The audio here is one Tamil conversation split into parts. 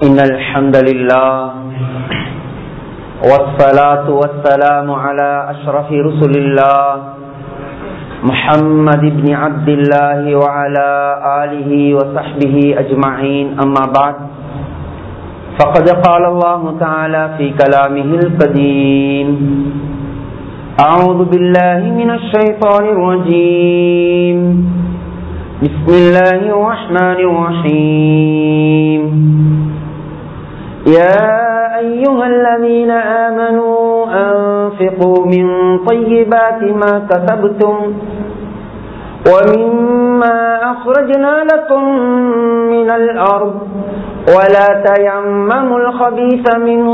إن الحمد لله والصلاة والسلام على أشرف رسل الله محمد بن عبد الله وعلى آله وصحبه أجمعين أما بعد فقد قال الله تعالى في كلامه القديم أعوذ بالله من الشيطان الرجيم بسم الله الرحمن الرحيم يا أيها الذين آمنوا أنفقوا من طيبات ما كسبتم ومما أخرجنا لكم من الأرض ولا تيمموا الخبيث منه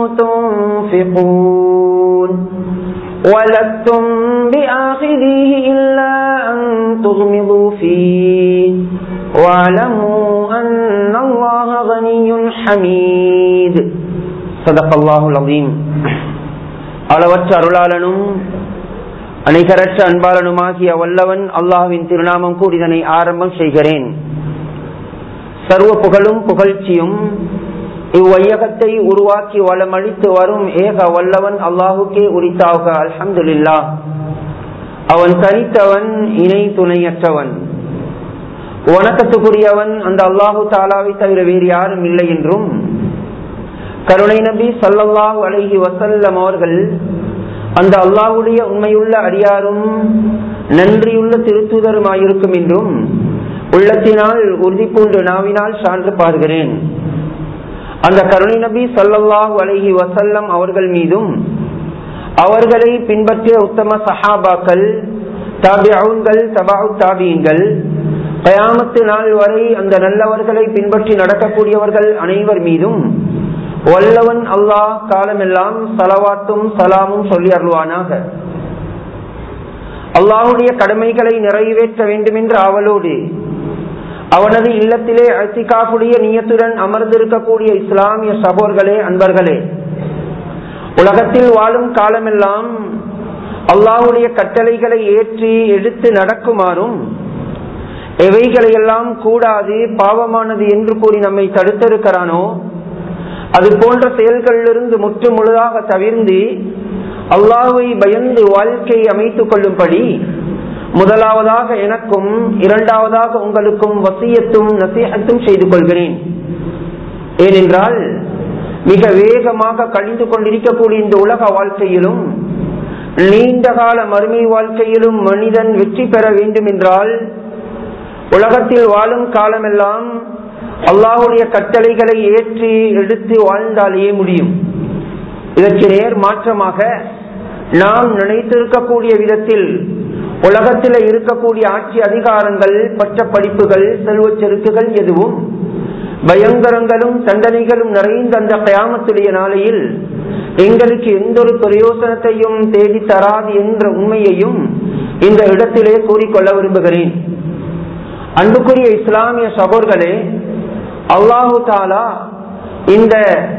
تنفقون ولستم بآخذيه إلا أن تغمضوا فيه واعلموا أن الله غني حميد صدق الله العظيم அளவற்ற அருளாளனும் அனைகரற்ற அன்பாளனுமாகிய வல்லவன் அல்லாஹுவின் திருநாமம் கூடிதனை ஆரம்பம் செய்கிறேன் சர்வ புகழும் புகழ்ச்சியும் இவ்வையகத்தை உருவாக்கி வளமளித்து வரும் ஏக வல்லவன் அல்லாஹுக்கே உரித்தாக அல்ஹம்துல்லா அவன் தனித்தவன் இணை துணையற்றவன் வணக்கத்துக்குரியவன் அந்த அல்லாஹு தாலாவை தவிர வேறு யாரும் இல்லை என்றும் கருணை நபி சல்லல்லாஹு அலஹி வசல்லம் அவர்கள் அந்த அல்லாஹுடைய உண்மையுள்ள அடியாரும் நன்றியுள்ள திருத்துதருமாயிருக்கும் என்றும் உள்ளத்தினால் உறுதி பூண்டு நாவினால் சான்று பார்கிறேன் அந்த கருணை நபி சல்லல்லாஹு அலஹி வசல்லம் அவர்கள் மீதும் அவர்களை பின்பற்றிய உத்தம சஹாபாக்கள் தாபியவுன்கள் தபாவு தாபியங்கள் கயாமத்து நாள் வரை அந்த நல்லவர்களை பின்பற்றி நடக்கக்கூடியவர்கள் அனைவர் மீதும் வல்லவன் அல்லாஹ் காலமெல்லாம் சலவாத்தும் சலாமும் சொல்லி அருள்வானாக அல்லாஹுடைய கடமைகளை நிறைவேற்ற வேண்டும் என்ற ஆவலோடு அவனது இல்லத்திலே அத்திகாப்புடைய நீயத்துடன் அமர்ந்திருக்கக்கூடிய இஸ்லாமிய சகோர்களே அன்பர்களே உலகத்தில் வாழும் காலமெல்லாம் அல்லாஹுடைய கட்டளைகளை ஏற்றி எடுத்து நடக்குமாறும் எவைகளையெல்லாம் கூடாது பாவமானது என்று கூறி நம்மை தடுத்திருக்கிறானோ அது போன்ற செயல்களிலிருந்து முற்று முழுதாக தவிர்ந்து அல்லாஹுவை பயந்து வாழ்க்கையை அமைத்துக் கொள்ளும்படி முதலாவதாக எனக்கும் இரண்டாவதாக உங்களுக்கும் வசியத்தும் நசீகத்தும் செய்து கொள்கிறேன் ஏனென்றால் மிக வேகமாக கழிந்து கொண்டிருக்கக்கூடிய இந்த உலக வாழ்க்கையிலும் நீண்ட கால மறுமை வாழ்க்கையிலும் மனிதன் வெற்றி பெற வேண்டும் என்றால் உலகத்தில் வாழும் காலமெல்லாம் அல்லாஹுடைய கட்டளைகளை ஏற்றி எடுத்து வாழ்ந்தாலேயே முடியும் இதற்கு நேர் மாற்றமாக நாம் நினைத்திருக்கக்கூடிய விதத்தில் உலகத்தில் இருக்கக்கூடிய ஆட்சி அதிகாரங்கள் பற்ற படிப்புகள் செல்வ செருக்குகள் எதுவும் பயங்கரங்களும் தண்டனைகளும் நிறைந்த அந்த கயாமத்துடைய நாளையில் எங்களுக்கு எந்த ஒரு பிரயோசனத்தையும் தேடி தராது என்ற உண்மையையும் இந்த இடத்திலே கூறிக்கொள்ள விரும்புகிறேன் அன்புக்குரிய இஸ்லாமிய சகோர்களே அல்லாஹு தாலா இந்த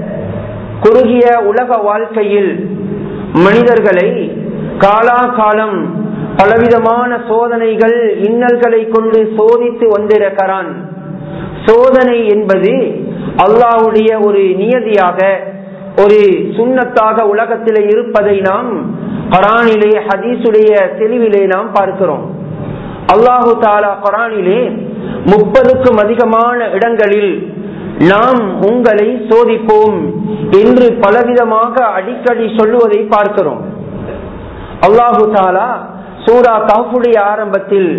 குறுகிய உலக வாழ்க்கையில் மனிதர்களை காலாகாலம் பலவிதமான சோதனைகள் இன்னல்களை கொண்டு சோதித்து வந்திருக்கிறான் சோதனை என்பது அல்லாவுடைய ஒரு நியதியாக ஒரு சுண்ணத்தாக உலகத்திலே இருப்பதை நாம் கரானிலே ஹதீசுடைய தெளிவிலே நாம் பார்க்கிறோம் அல்லாஹு தாலா குரானிலே முப்பதுக்கும் அதிகமான இடங்களில் நாம் உங்களை சோதிப்போம் என்று பலவிதமாக அடிக்கடி சொல்லுவதை பார்க்கிறோம் அல்லாஹு தாலா சூரா காஃபுடைய ஆரம்பத்தில்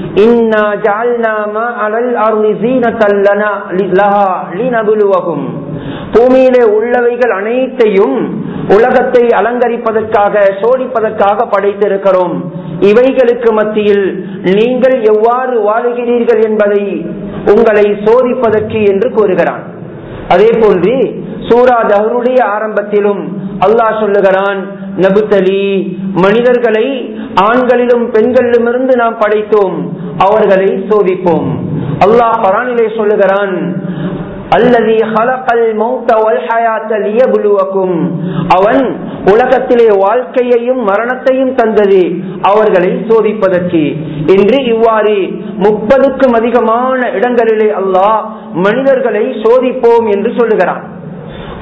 பூமியிலே உள்ளவைகள் அனைத்தையும் உலகத்தை அலங்கரிப்பதற்காக சோடிப்பதற்காக படைத்திருக்கிறோம் இவைகளுக்கு மத்தியில் நீங்கள் எவ்வாறு வாழுகிறீர்கள் என்பதை உங்களை சோதிப்பதற்கு என்று கூறுகிறான் அதே போன்று சூரா தஹருடைய ஆரம்பத்திலும் அல்லாஹ் சொல்லுகிறான் நபுத்தலி மனிதர்களை ஆண்களிலும் பெண்களிலும் இருந்து நாம் படைத்தோம் அவர்களை சோதிப்போம் அல்லாஹ் பரானிலே சொல்லுகிறான் அல்லது ஹலகல் மௌத்த வல்ஹயாத்த லியபுலுவக்கும் அவன் உலகத்திலே வாழ்க்கையையும் மரணத்தையும் தந்தது அவர்களை சோதிப்பதற்கு என்று இவ்வாறு முப்பதுக்கும் அதிகமான இடங்களிலே அல்லாஹ் மனிதர்களை சோதிப்போம் என்று சொல்லுகிறான்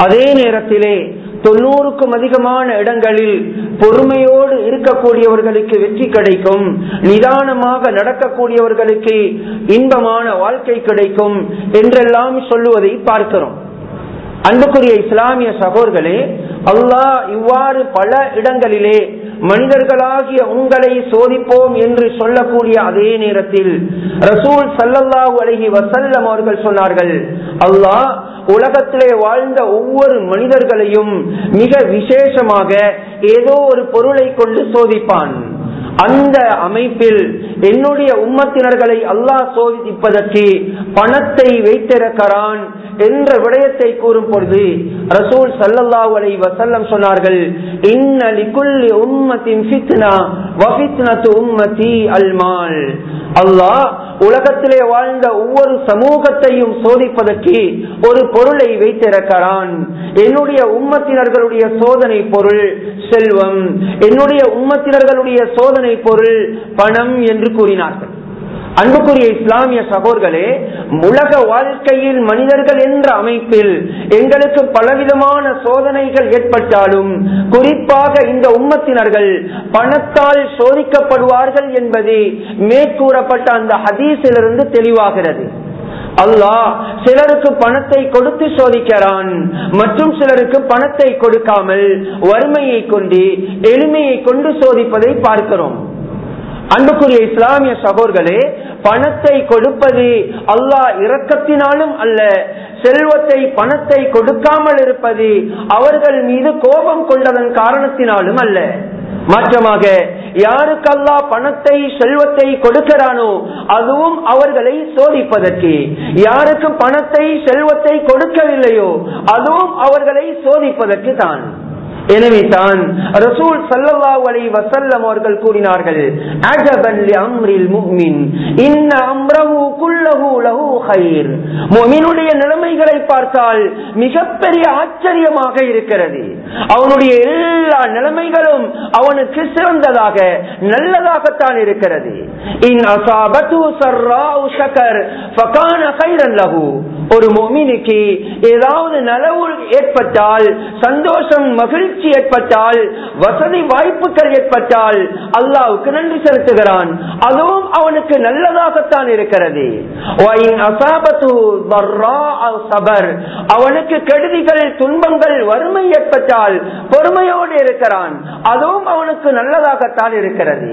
அதே நேரத்திலே தொண்ணூறுக்கும் அதிகமான இடங்களில் பொறுமையோடு இருக்கக்கூடியவர்களுக்கு வெற்றி கிடைக்கும் நிதானமாக நடக்கக்கூடியவர்களுக்கு இன்பமான வாழ்க்கை கிடைக்கும் என்றெல்லாம் சொல்லுவதை பார்க்கிறோம் அன்புக்குரிய இஸ்லாமிய சகோர்களே அல்லாஹ் இவ்வாறு பல இடங்களிலே மனிதர்களாகிய உங்களை சோதிப்போம் என்று சொல்லக்கூடிய அதே நேரத்தில் ரசூல் சல்லல்லாஹு அலஹி வசல்லம் அவர்கள் சொன்னார்கள் அல்லாஹ் உலகத்திலே வாழ்ந்த ஒவ்வொரு மனிதர்களையும் மிக விசேஷமாக ஏதோ ஒரு பொருளை கொண்டு சோதிப்பான் அந்த அமைப்பில் என்னுடைய உம்மத்தினர்களை அல்லாஹ் சோதிப்பதற்கு பணத்தை வைத்திருக்கிறான் என்ற விடயத்தை கூறும் பொழுது ரசூல் சல்லல்லாஹு அலைஹி வஸல்லம் சொன்னார்கள் இன்ன லிகுல்லி உம்மத்தின் ஃபித்னா வ ஃபித்னத்து உம்மதி அல்மால் அல்லாஹ் உலகத்திலே வாழ்ந்த ஒவ்வொரு சமூகத்தையும் சோதிப்பதற்கு ஒரு பொருளை வைத்திருக்கிறான் என்னுடைய உம்மத்தினர்களுடைய சோதனை பொருள் செல்வம் என்னுடைய உம்மத்தினர்களுடைய சோதனை பொருள் பணம் என்று கூறினார்கள் அன்புக்குரிய இஸ்லாமிய சகோர்களே உலக வாழ்க்கையில் மனிதர்கள் என்ற அமைப்பில் எங்களுக்கு பலவிதமான சோதனைகள் ஏற்பட்டாலும் குறிப்பாக இந்த உம்மத்தினர்கள் பணத்தால் சோதிக்கப்படுவார்கள் என்பது மேற்கூறப்பட்ட அந்த ஹதீஸிலிருந்து தெளிவாகிறது அல்லாஹ் சிலருக்கு பணத்தை கொடுத்து சோதிக்கிறான் மற்றும் சிலருக்கு பணத்தை கொடுக்காமல் வறுமையை கொண்டு எளிமையை கொண்டு சோதிப்பதை பார்க்கிறோம் அன்புக்குரிய இஸ்லாமிய சகோர்களே பணத்தை கொடுப்பது அல்லாஹ் இரக்கத்தினாலும் அல்ல செல்வத்தை பணத்தை கொடுக்காமல் இருப்பது அவர்கள் மீது கோபம் கொண்டதன் காரணத்தினாலும் அல்ல மாற்றமாக யாருக்கு அல்லா பணத்தை செல்வத்தை கொடுக்கிறானோ அதுவும் அவர்களை சோதிப்பதற்கு யாருக்கு பணத்தை செல்வத்தை கொடுக்கவில்லையோ அதுவும் அவர்களை சோதிப்பதற்கு தான் எனவே தான் ரசூல் சல்லல்லாஹு அலைஹி வஸல்லம் அவர்கள் கூறினார்கள் அஜபன் லி அம்ரில் முஃமின் இன்ன அம்ரஹு குல்லஹு லஹு கைர் முஃமினுடைய நிலைமைகளை பார்த்தால் மிகப்பெரிய ஆச்சரியமாக இருக்கிறது அவனுடைய எல்லா நிலைமைகளும் அவனுக்கு சிறந்ததாக நல்லதாகத்தான் இருக்கிறது இன் அசாபத்து சர்ராஉ ஷக்கர் ஃபகான கைரன் லஹு ஒரு முஃமினுக்கு ஏதாவது நலவு ஏற்பட்டால் சந்தோஷம் மகிழ்ச்சி மகிழ்ச்சி ஏற்பட்டால் வசதி வாய்ப்புகள் ஏற்பட்டால் அல்லாவுக்கு நன்றி செலுத்துகிறான் அதுவும் அவனுக்கு நல்லதாகத்தான் இருக்கிறது அவனுக்கு கெடுதிகள் துன்பங்கள் வறுமை ஏற்பட்டால் பொறுமையோடு இருக்கிறான் அதுவும் அவனுக்கு நல்லதாகத்தான் இருக்கிறது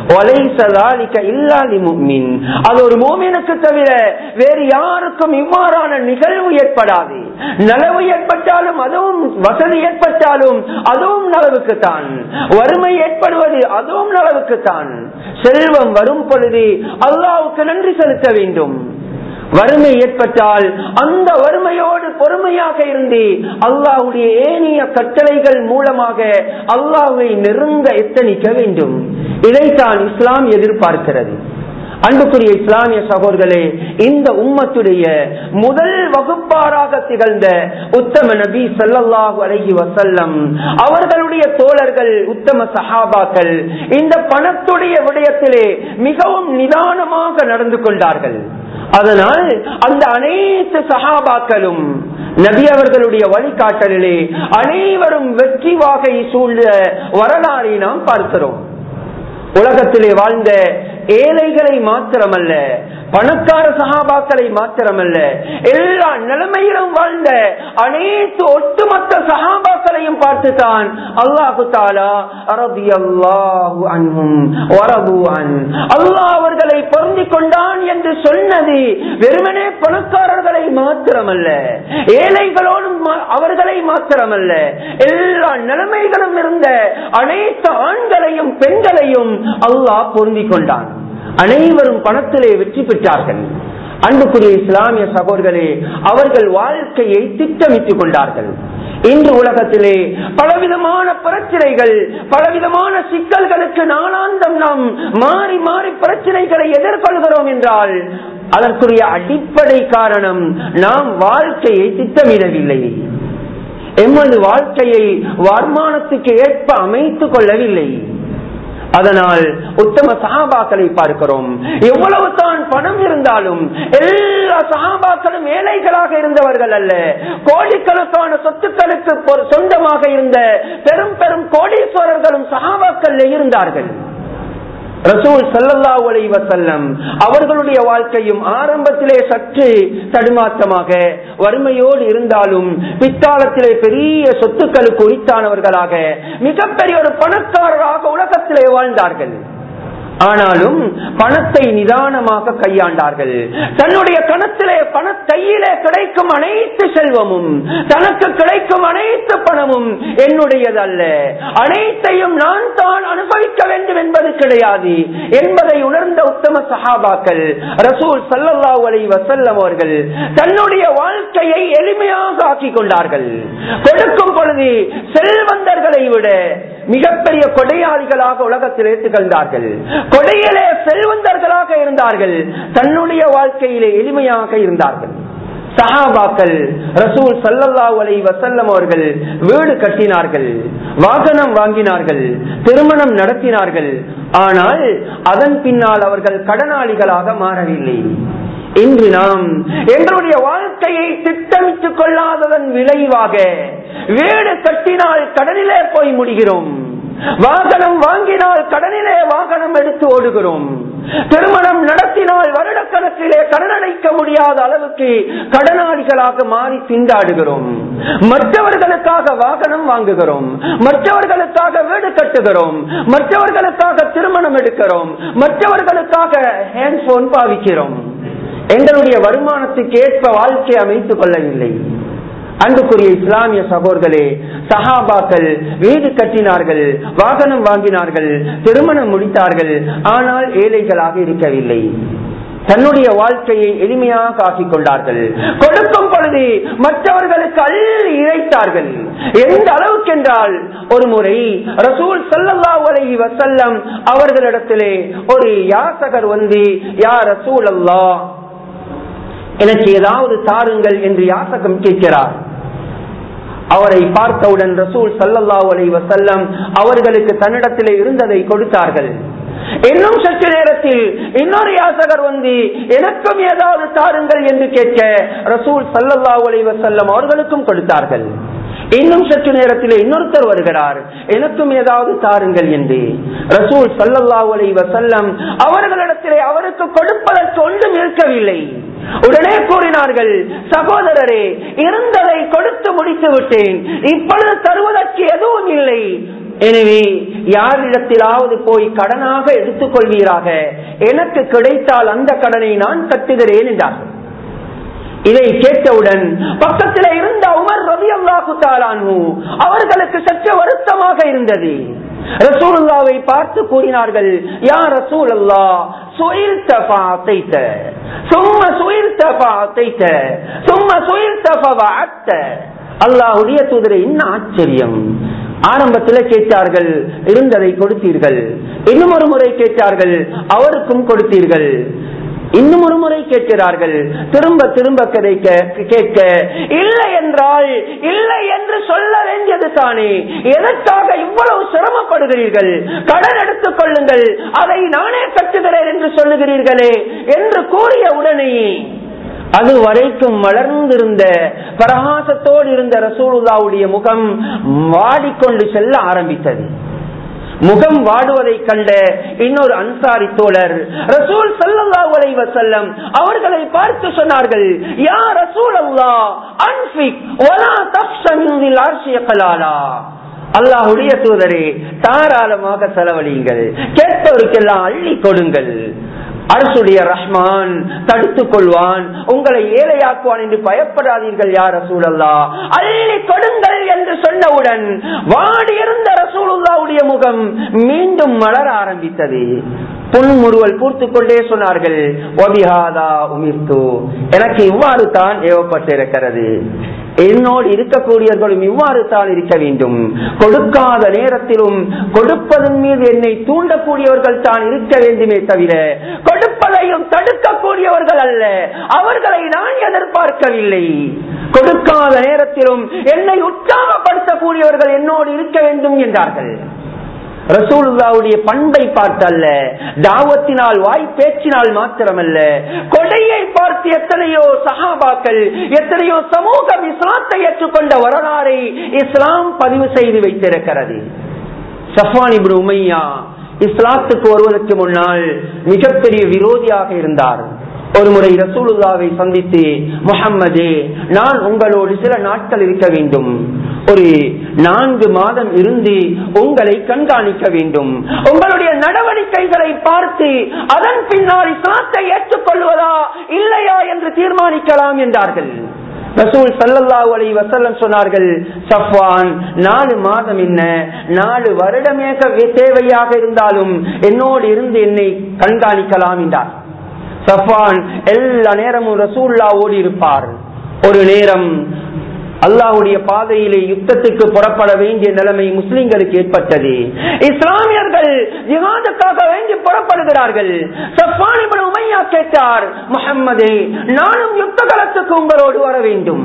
அது ஒரு மோமினுக்கு தவிர வேறு யாருக்கும் இவ்வாறான நிகழ்வு ஏற்படாது நலவு ஏற்பட்டாலும் அதுவும் வசதி ஏற்பட்டாலும் அதுவும் நலவுக்கு தான் வறுமை ஏற்படுவது அதுவும் நலவுக்கு தான் செல்வம் வரும் பொழுது அல்லாவுக்கு நன்றி செலுத்த வேண்டும் வறுமை ஏற்பட்டால் அந்த வறுமையோடு பொறுமையாக இருந்து அல்லாஹுடைய ஏனைய கட்டளைகள் மூலமாக அல்லாஹை நெருங்க எத்தனிக்க வேண்டும் இதைத்தான் இஸ்லாம் எதிர்பார்க்கிறது அன்புக்குரிய இஸ்லாமிய சகோதர்களே இந்த உம்மத்துடைய முதல் வகுப்பாராக திகழ்ந்த உத்தம நபி சல்லல்லாஹு அலஹி வசல்லம் அவர்களுடைய தோழர்கள் உத்தம சஹாபாக்கள் இந்த பணத்துடைய விடயத்திலே மிகவும் நிதானமாக நடந்து கொண்டார்கள் அதனால் அந்த அனைத்து சகாபாக்களும் நபி அவர்களுடைய வழிகாட்டலிலே அனைவரும் வெற்றி வாகை சூழ்ந்த வரலாறை நாம் பார்க்கிறோம் உலகத்திலே வாழ்ந்த ஏழைகளை மாத்திரமல்ல பணக்கார சகாபாக்களை மாத்திரமல்ல எல்லா நிலைமையிலும் வாழ்ந்த அனைத்து ஒட்டுமொத்த சகாபாக்களையும் பார்த்துதான் அல்லாஹு தாலா அரபி அல்லாஹு அன்ஹும் வரபு அன் அல்லாஹ் அவர்களை பொருந்தி கொண்டான் என்று சொன்னது வெறுமனே பணக்காரர்களை மாத்திரமல்ல ஏழைகளோடும் அவர்களை மாத்திரமல்ல எல்லா நிலைமைகளும் இருந்த அனைத்து ஆண்களையும் பெண்களையும் அல்லாஹ் பொருந்தி கொண்டான் அனைவரும் பணத்திலே வெற்றி பெற்றார்கள் அன்புக்குரிய இஸ்லாமிய சகோதரர்களே அவர்கள் வாழ்க்கையை திட்டமிட்டுக் கொண்டார்கள் இன்று உலகத்திலே பலவிதமான பிரச்சனைகள் பலவிதமான சிக்கல்களுக்கு நாளாந்தம் நாம் மாறி மாறி பிரச்சனைகளை எதிர்கொள்கிறோம் என்றால் அதற்குரிய அடிப்படை காரணம் நாம் வாழ்க்கையை திட்டமிடவில்லை எமது வாழ்க்கையை வருமானத்துக்கு ஏற்ப அமைத்துக் கொள்ளவில்லை அதனால் உத்தம சகாபாக்களை பார்க்கிறோம் எவ்வளவு தான் பணம் இருந்தாலும் எல்லா சகாபாக்களும் ஏழைகளாக இருந்தவர்கள் அல்ல கோடிக்கணக்கான சொத்துக்களுக்கு பொ- சொந்தமாக இருந்த பெரும் பெரும் கோடீஸ்வரர்களும் சகாபாக்கள் இருந்தார்கள் ரசூல் ஸல்லல்லாஹு அலைஹி வஸல்லம் அவர்களுடைய வாழ்க்கையும் ஆரம்பத்திலே சற்று தடுமாற்றமாக வறுமையோடு இருந்தாலும் பிற்காலத்திலே பெரிய சொத்துக்களுக்கு உரித்தானவர்களாக மிகப்பெரிய ஒரு பணக்காரராக உலகத்திலே வாழ்ந்தார்கள் ஆனாலும் பணத்தை நிதானமாக கையாண்டார்கள் தன்னுடைய கணத்திலே பண கையிலே கிடைக்கும் அனைத்து செல்வமும் தனக்கு கிடைக்கும் அனைத்து பணமும் என்னுடையதல்ல அனைத்தையும் நான் தான் அனுபவிக்க வேண்டும் என்பது கிடையாது என்பதை உணர்ந்த உத்தம சஹாபாக்கள் ரசூல் ஸல்லல்லாஹு அலைஹி வஸல்லம் அவர்கள் தன்னுடைய வாழ்க்கையை எளிமையாக ஆக்கிக் கொண்டார்கள் கொடுக்கும் பொழுது செல்வந்தர்களை விட மிகப்பெரிய கொடையாளிகளாக உலகத்திலே திகழ்ந்தார்கள் கொடையிலே செல்வந்தர்களாக இருந்தார்கள் தன்னுடைய வாழ்க்கையிலே எளிமையாக இருந்தார்கள் சஹாபாக்கள் ரசூல் ஸல்லல்லாஹு அலைஹி வஸல்லம் அவர்கள் வீடு கட்டினார்கள் வாகனம் வாங்கினார்கள் திருமணம் நடத்தினார்கள் ஆனால் அதன் பின்னால் அவர்கள் கடனாளிகளாக மாறவில்லை இன்று நாம் எங்களுடைய வாழ்க்கையை திட்டமிட்டுக் கொள்ளாததன் விளைவாக வீடு கட்டினால் கடனிலே போய் முடிகிறோம் வாகனம் வாங்கினால் கடனிலே வாகனம் எடுத்து ஓடுகிறோம் திருமணம் நடத்தினால் வருடக்கணக்கிலே கடன் அடைக்க முடியாத அளவுக்கு கடனாளிகளாக மாறி திண்டாடுகிறோம் மற்றவர்களுக்காக வாகனம் வாங்குகிறோம் மற்றவர்களுக்காக வீடு கட்டுகிறோம் மற்றவர்களுக்காக திருமணம் எடுக்கிறோம் மற்றவர்களுக்காக ஹேண்ட் போன் பாவிக்கிறோம் எங்களுடைய வருமானத்துக்கு ஏற்ப வாழ்க்கை அமைத்துக் கொள்ளவில்லை அன்புக்குரிய இஸ்லாமிய சகோதர்களே சஹாபாக்கள் வீடு கட்டினார்கள் வாகனம் வாங்கினார்கள் திருமணம் முடித்தார்கள் ஆனால் ஏழைகளாக இருக்கவில்லை தன்னுடைய வாழ்க்கையை எளிமையாக ஆக்கிக் கொண்டார்கள் கொடுக்கும் பொழுது மற்றவர்களுக்கு அள்ளி இழைத்தார்கள் எந்த அளவுக்கு என்றால் ஒரு முறை ரசூல் ஸல்லல்லாஹு அலைஹி வஸல்லம் அவர்களிடத்திலே ஒரு யாசகர் வந்து யா ரசூல் அல்லாஹ் எனக்கு ஏதாவது தாருங்கள் என்று யாசகம் கேட்கிறார் அவரை பார்த்தவுடன் ரசூல் ஸல்லல்லாஹு அலைஹி வஸல்லம் அவர்களுக்கு தன்னிடத்திலே இருந்ததை கொடுத்தார்கள் இன்னும் சற்று நேரத்தில் இன்னொரு யாசகர் வந்து எனக்கும் ஏதாவது தாருங்கள் என்று கேட்க ரசூல் ஸல்லல்லாஹு அலைஹி வஸல்லம் அவர்களுக்கும் கொடுத்தார்கள் இன்னும் சற்று நேரத்தில் இன்னொருத்தர் வருகிறார் எனக்கும் ஏதாவது தாருங்கள் என்று ரசூல் ஸல்லல்லாஹு அலைஹி வஸல்லம் அவர்களிடத்திலே அவருக்கு கொடுப்பதற்கு ஒன்றும் இருக்கவில்லை உடனே கூறினார்கள் சகோதரரே இருந்ததை கொடுத்து முடித்து விட்டேன் இப்பொழுது தருவதற்கு எதுவும் இல்லை எனவே யாரிடத்திலாவது போய் கடனாக எடுத்துக் கொள்வீராக எனக்கு கிடைத்தால் அந்த கடனை நான் கட்டுகிறேன் என்றார்கள் இதை கேட்டவுடன் பக்கத்தில் இருந்த உமர் ரவி அல்லாஹு அவர்களுக்கு சற்று வருத்தமாக இருந்தது ரசூலுல்லாவை பார்த்து கூறினார்கள் யா ரசூல் அல்லா சுயில் தபாத்தைத்த சும்மா சுயில் தபாத்தைத்த சும்மா சுயில் தபாத்த அல்லாஹுடைய தூதரை என்ன ஆச்சரியம் ஆரம்பத்தில் கேட்டார்கள் இருந்ததை கொடுத்தீர்கள் இன்னும் ஒரு முறை கேட்டார்கள் அவருக்கும் கொடுத்தீர்கள் இன்னும் ஒரு முறை கேட்கிறார்கள் திரும்ப திரும்ப கிடைக்க கேட்க இல்லை என்றால் இல்லை என்று சொல்ல வேண்டியது தானே எதற்காக இவ்வளவு சிரமப்படுகிறீர்கள் கடன் எடுத்துக் கொள்ளுங்கள் அதை நானே கட்டுகிறேன் என்று சொல்லுகிறீர்களே என்று கூறிய உடனேயே அது வரைக்கும் மலர்ந்திருந்த பிரகாசத்தோடு இருந்த ரசூலுல்லாவுடைய முகம் வாடிக்கொண்டு செல்ல ஆரம்பித்தது முகம் வாடுவதை கண்ட இன்னொரு அன்சாரி தோழர் ரசூல் சல்லல்லாஹு அலைஹி வஸல்லம் அவர்களை பார்த்து சொன்னார்கள் யா ரசூல் அல்லாஹ் அன்ஃபிக் வலா தஃப்ஷ மின் தில் அர்ஷி கலாலா அல்லாஹுடைய தூதரே தாராளமாக செலவழியுங்கள் கேட்பவருக்கெல்லாம் அள்ளி கொடுங்கள் அரசுடைய ரஹ்மான் தடுத்துக் கொள்வான் உங்களை ஏழையாக்குவான் என்று பயப்படாதீர்கள் யார் ரசூலல்லா அள்ளி கொடுங்கள் என்று சொன்னவுடன் வாடியிருந்த ரசூலுல்லாவுடைய முகம் மீண்டும் மலர ஆரம்பித்தது புன்முறுவல் பூர்த்து கொண்டே சொன்னார்கள் ஒபிஹாதா உமிர்த்து எனக்கு இவ்வாறு தான் ஏவப்பட்டிருக்கிறது என்னோடு இருக்கக்கூடியவர்களும் இவ்வாறு தான் இருக்க வேண்டும் கொடுக்காத நேரத்திலும் கொடுப்பதன் மீது என்னை தூண்டக்கூடியவர்கள் தான் இருக்க வேண்டுமே தவிர கொடுப்பதையும் தடுக்கக்கூடியவர்கள் அல்ல அவர்களை நான் எதிர்பார்க்கவில்லை கொடுக்காத நேரத்திலும் என்னை உற்சாகப்படுத்தக்கூடியவர்கள் என்னோடு இருக்க வேண்டும் என்றார்கள் ரசூலுல்லாவுடைய பண்பை பார்த்தல்ல தாவத்தினால் வாய் பேச்சினால் மாத்திரமல்ல கொடையை பார்த்து எத்தனையோ சஹாபாக்கள் எத்தனையோ சமூகம் இஸ்லாத்தை ஏற்றுக்கொண்ட வரலாறை இஸ்லாம் பதிவு செய்து வைத்திருக்கிறது சஃபான் இப்னு உமையா இஸ்லாத்துக்கு வருவதற்கு முன்னால் மிகப்பெரிய விரோதியாக இருந்தார் ஒரு முறை ரசூலுல்லாவை சந்தித்து முகம்மது நான் உங்களோடு சில நாட்கள் இருக்க வேண்டும் ஒரு நான்கு மாதம் இருந்து உங்களை கண்காணிக்க வேண்டும் உங்களுடைய நடவடிக்கைகளை பார்த்து அதன் பின்னால் இஸ்லாத்தை ஏற்றுக்கொள்வதா இல்லையா என்று தீர்மானிக்கலாம் என்றார்கள் ரசூல் சல்லல்லாஹு அலைஹி வஸல்லம் சொன்னார்கள் சஃப்வான் நாலு மாதம் என்ன நாலு வருடமே தேவையாக இருந்தாலும் என்னோடு இருந்து என்னை கண்காணிக்கலாம் என்றார் சஃப்வான் எல்லா நேரமும் ரசூல்லா ஓடி இருப்பார் ஒரு நேரம் அல்லாஹுடைய பாதையிலே யுத்தத்துக்கு புறப்பட வேண்டிய நிலைமை முஸ்லிம்களுக்கு ஏற்பட்டது இஸ்லாமியர்கள் ஜிஹாதுக்காக வேண்டி புறப்படுகிறார்கள் சஃபான் இப்னு உமையா கேட்டார் முஹம்மதே நானும் யுத்த களத்துக்கு உங்களோடு வர வேண்டும்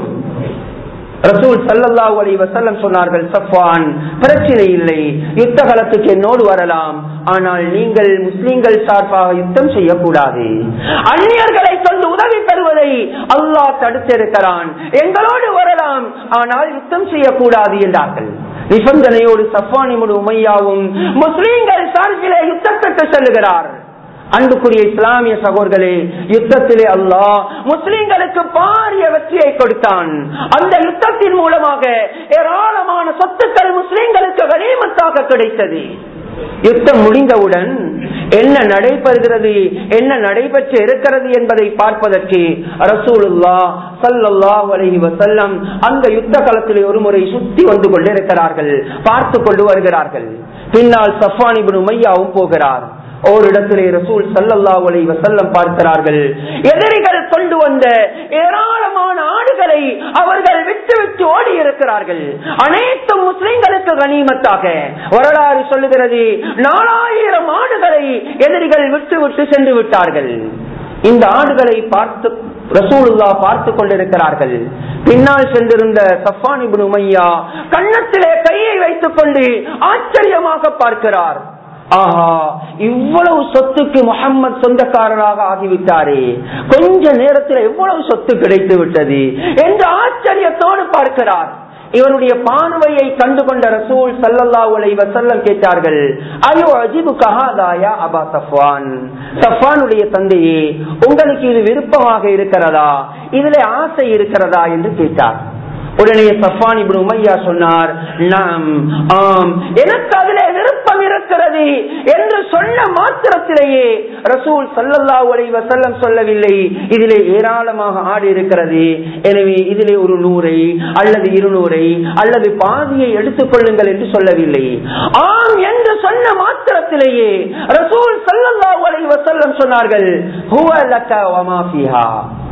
ரசூல் சல்லல்லாஹு அலைஹி வஸல்லம் சொன்னார்கள் சஃப்வான் பிரச்சனை இல்லை யுத்த களத்துக்கு என்னோடு வரலாம் ஆனால் நீங்கள் முஸ்லிம்கள் சார்பாக யுத்தம் செய்யக்கூடாது அந்நியர்களை கொண்டு உதவி பெறுவதை அல்லாஹ் தடுத்திருக்கிறான் எங்களோடு வரலாம் ஆனால் யுத்தம் செய்யக்கூடாது என்றார்கள் நிபந்தனையோடு சஃபானிமுடு உமையாவும் முஸ்லிம்கள் சார்பிலே யுத்தத்திற்கு செல்லுகிறார் அன்புக்குரிய இஸ்லாமிய சகோதரர்களே யுத்தத்திலே அல்லாஹ் முஸ்லிம்களுக்கு பாரிய வெற்றியை கொடுத்தான் அந்த யுத்தத்தின் மூலமாக ஏராளமான சொத்துக்கள் முஸ்லிம்களுக்கு கனிமத்தாக கிடைத்தது யுத்தம் முடிந்தவுடன் என்ன நடைபெறுகிறது என்ன நடைபெற்று இருக்கிறது என்பதை பார்ப்பதற்கு ரசூலுல்லா சல்லல்லாஹு அலைஹி வஸல்லம் அந்த யுத்த களத்திலே ஒரு முறை சுத்தி வந்து கொண்டிருக்கிறார்கள் பார்த்து கொண்டு வருகிறார்கள் பின்னால் சஃபான் இப்னு உமையாவும் போகிறார் ஓரிடத்திலே ரசூல் சல்லல்லாஹு அலைஹி வஸல்லம் பார்க்கிறார்கள் எதிரிகள் கொண்டு வந்த ஏராளமான ஆடுகளை அவர்கள் விட்டு விட்டு ஓடி இருக்கிறார்கள் அனைத்து முஸ்லிம்களுக்கு கனிமத்தாக வரலாறு சொல்லுகிறது நாலாயிரம் ஆடுகளை எதிரிகள் விட்டு விட்டு சென்று விட்டார்கள் இந்த ஆடுகளை பார்த்து ரசூலுல்லா பார்த்து கொண்டிருக்கிறார்கள் பின்னால் சென்றிருந்த சஃபான் இப்னு உமையா கன்னத்திலே கையை வைத்துக் கொண்டு ஆச்சரியமாக பார்க்கிறார் ஆஹா இவ்வளவு சொத்துக்கு முகம்மது சொந்தக்காரராக ஆகிவிட்டாரே கொஞ்ச நேரத்தில் எவ்வளவு சொத்து கிடைத்து விட்டது என்று ஆச்சரியத்தோடு பார்க்கிறார் இவருடைய பானுவையை கண்டுகொண்ட ரசூல் சல்லல்லாஹு அலைஹி வஸல்லம் கேட்டார்கள் ஐயோ அஜிபு கஹாதாயா அபா சஃப்வான் சஃப்வானுடைய தந்தையே உங்களுக்கு இது விருப்பமாக இருக்கிறதா இதிலே ஆசை இருக்கிறதா என்று கேட்டார் உடனே சஃபான் இப்னு உமையா சொன்னார் நாம் ஆம் எனக்கு அதிலே விருப்பம் இருக்கிறது என்று சொன்ன மாத்திரத்திலேயே ரசூல் சல்லல்லாஹு அலைஹி வஸல்லம் சொல்லவில்லை இதிலே ஏராளமாக ஆடு இருக்கிறது எனவே இதிலே ஒரு நூறை அல்லது இருநூறை அல்லது பாதியை எடுத்துக் கொள்ளுங்கள் என்று சொல்லவில்லை ஆம் என்று சொன்ன மாத்திரத்திலேயே ரசூல் சல்லல்லாஹு அலைஹி வஸல்லம் சொன்னார்கள் ஹுவ லக வமா ஃபீஹா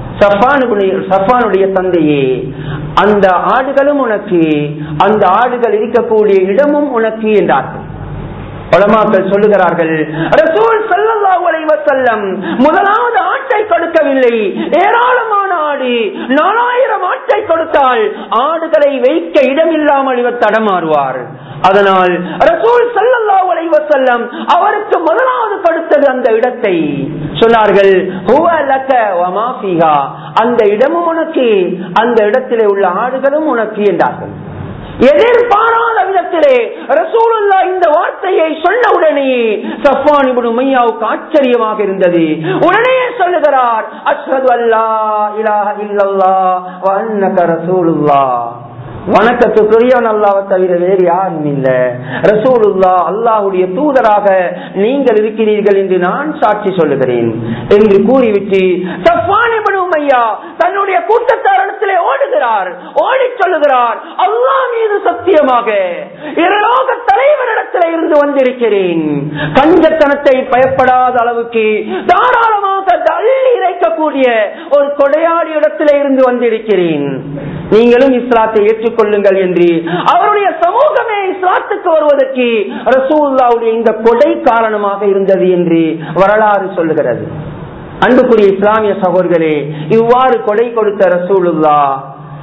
சஃபானுடைய தந்தையே அந்த ஆடுகளும் உனக்கு அந்த ஆடுகள் இருக்கக்கூடிய இடமும் உனக்கு என்றார்கள் உலமாக்கள் சொல்லுகிறார்கள் ரசூல் ஸல்லல்லாஹு அலைஹி வஸல்லம் முதலாவது ஆட்டை கொடுக்கவில்லை ஏராளமான ஆடு நாலாயிரம் ஆட்டை கொடுத்தால் ஆடுகளை வைக்க இடமில்லாமல் இவர் தடமாறுவார் அதனால் ரசூல் ஸல்லல்லாஹு அலைஹி வஸல்லம் அவருக்கு முதலாவது கொடுத்தது அந்த இடத்தை சொன்னார்கள் ஹுவ லக வமா ஃபீஹா அந்த இடமும் உனக்கு அந்த இடத்திலே உள்ள ஆடுகளும் உனக்கு என்றார்கள் எதிர்பாராத விதத்திலே ரசூலுல்லா இந்த வார்த்தையை சொன்ன உடனே சஃபான் இப்னு உமையாவுக்கு ஆச்சரியமாக இருந்தது உடனே சொல்லுகிறார் அஷ்ஹது அல்லா இலாஹ இல்லல்லாஹ் வ அன்னக ரசூலுல்லாஹ் வணக்கத்துக்குரியவன் அல்லாவை தவிர வேறு யாரும் இல்ல ரசூலுல்லா அல்லாஹுடைய தூதராக நீங்கள் இருக்கிறீர்கள் என்று நான் சாட்சி சொல்லுகிறேன் என்று கூறிவிட்டு உமையா தன்னுடைய கூட்டத்தாரிடத்திலே ஓடுகிறார் ஓடி சொல்லுகிறார் அல்லாஹ் மீது சத்தியமாக இரலோக தலைவரிடத்திலே இருந்து வந்திருக்கிறேன் கஞ்சத்தனத்தை பயப்படாத அளவுக்கு தாராளமாக தள்ளி இறைக்கக்கூடிய ஒரு கொடையாடி இடத்திலே இருந்து வந்திருக்கிறேன் நீங்களும் இஸ்லாத்தை ஏற்றுக்கொள்ளுங்கள் என்று அவருடைய சமூகமே இஸ்லாத்துக்கு வருவதற்கு ரசூல்லாவுடைய இந்த கொடை காரணமாக இருந்தது என்று வரலாறு சொல்லுகிறது அன்புக்குரிய இஸ்லாமிய சகோதரர்களே இவ்வாறு கொடை கொடுத்த ரசூலுல்லா